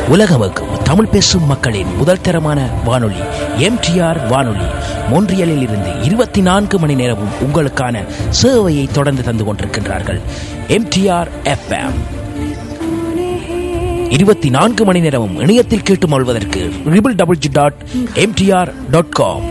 உலகமக்கும் தமிழ் பேசும் மக்களின் முதல் தரமான வானொலி எம்டிஆர் வானொலி மொன்றியலில் இருந்து இருபத்தி நான்கு மணி நேரமும் உங்களுக்கான சேவையை தொடர்ந்து தந்து கொண்டிருக்கின்றார்கள் எம்டிஆர் எஃப்எம் இருபத்தி நான்கு மணி நேரமும் இணையத்தில் கேட்டு மொழ்வதற்கு triple double G dot MTR dot com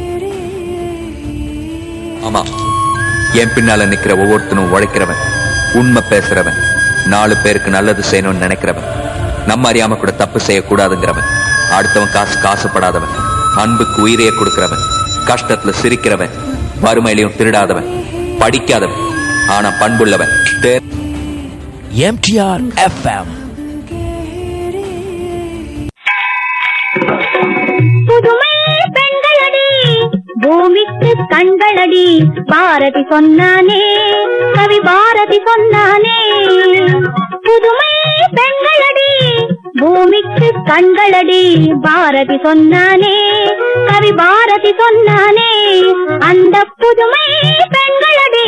ஆமா என் பின்னால நிக்கிற ஒவ்வொருத்தனும் உழைக்கிறவன் உண்மை பேசுறவன் நாலு பேருக்கு நல்லது செய்யணும்னு நினைக்கிறவன் நம்ம அறியாம கூட தப்பு செய்யக்கூடாதுங்கிறவன் அடுத்தவன் காசு காசுப்படாதவன் அன்புக்கு உயிரையே கொடுக்கிறவன் கஷ்டத்துல சிரிக்கிறவன் வறுமையிலையும் திருடாதவன் படிக்காதவன் ஆனா பண்புள்ளவன் தே- எம்டிஆர் எஃப்எம் புதுமை பெண்களடி பூமிக்கு கண்களடி பாரதி சொன்னானே கவி பாரதி சொன்னானே புதுமை பெண்களடி பூமிக்கு கண்களடி பாரதி சொன்னானே கவி பாரதி சொன்னானே அந்த புதுமை பெண்களடி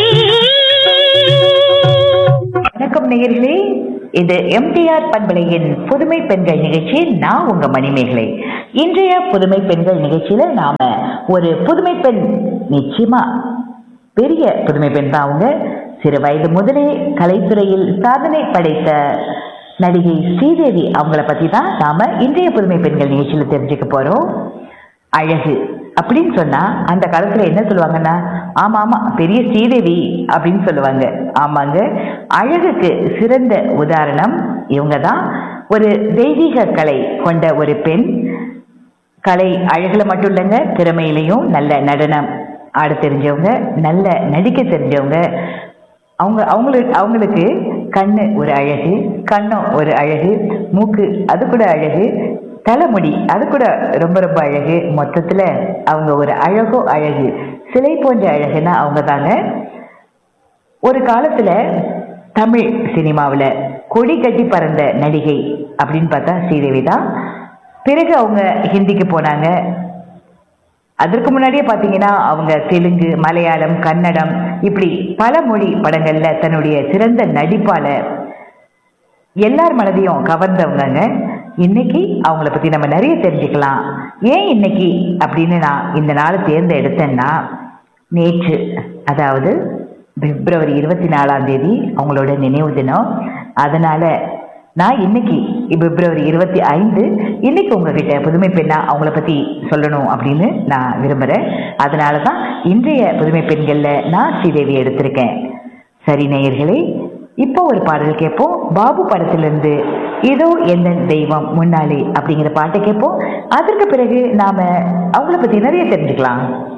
வணக்கம் நேயர்களே இது எம்டிஆர் பண்பலையின் புதுமை பெண்கள் நிகழ்ச்சி நான் உங்க மணிமேகலை இன்றைய புதுமை பெண்கள் நிகழ்ச்சியில நாம ஒரு புதுமை பெண் நிச்சயமா பெரிய புதுமை பெண் தான் அவங்க சிறு வயது முதலே கலைத்துறையில் சாதனை படைத்த நடிகை ஸ்ரீதேவி அவங்கள பத்தி தான் நாம இன்றைய புதுமை பெண்கள் நிகழ்ச்சியில தெரிஞ்சுக்க போறோம் அழகு அப்படின்னு சொன்னா அந்த காலத்துல என்ன சொல்லுவாங்கன்னா ஆமா ஆமா பெரிய ஸ்ரீதேவி அப்படின்னு சொல்லுவாங்க ஆமாங்க அழகுக்கு சிறந்த உதாரணம் இவங்க தான் ஒரு தெய்வீக கலை கொண்ட ஒரு பெண் கலை அழகுல மட்டும் இல்லைங்க திறமையிலையும் நல்ல நடனம் ஆட தெரிஞ்சவங்க நல்ல நடிக்க தெரிஞ்சவங்க அவங்க அவங்களுக்கு அவங்களுக்கு கண்ணு ஒரு அழகு கண்ணம் ஒரு அழகு மூக்கு அது கூட அழகு தலைமுடி அது கூட ரொம்ப ரொம்ப அழகு மொத்தத்துல அவங்க ஒரு அழகோ அழகு சிலை போன்ற அழகுன்னா அவங்க தாங்க ஒரு காலத்துல தமிழ் சினிமாவுல கொடி கட்டி பறந்த நடிகை அப்படின்னு பார்த்தா ஸ்ரீதேவி தான் பிறகு அவங்க ஹிந்திக்கு போனாங்க அதற்கு முன்னாடியே பார்த்தீங்கன்னா அவங்க தெலுங்கு மலையாளம் கன்னடம் இப்படி பல மொழி படங்கள்ல தன்னுடைய சிறந்த நடிப்பால எல்லார் மனதையும் கவர்ந்தவங்கங்க இன்னைக்கு அவங்கள பத்தி நம்ம நிறைய தெரிஞ்சுக்கலாம் ஏன் இன்னைக்கு அப்படின்னு நான் இந்த நாளை தேர்ந்தெடுத்தேன்னா நேற்று அதாவது பிப்ரவரி இருபத்தி நாலாம் தேதி அவங்களோட நினைவு தினம் அதனால நான் இன்னைக்கு பிப்ரவரி இருபத்தி ஐந்து இன்னைக்கு உங்ககிட்ட புதுமை பெண்ணா அவங்கள பத்தி சொல்லணும் அப்படின்னு நான் விரும்புறேன் அதனால தான் இன்றைய புதுமை பெண்கள்ல நான் ஸ்ரீதேவி எடுத்திருக்கேன் சரி நேயர்களே இப்போ ஒரு பாடல் கேட்போம் பாபு படத்திலிருந்து இதோ எந்த தெய்வம் முன்னாலே அப்படிங்கிற பாட்டை கேட்போம் அதற்கு பிறகு நாம அவங்கள பத்தி நிறைய தெரிஞ்சுக்கலாம்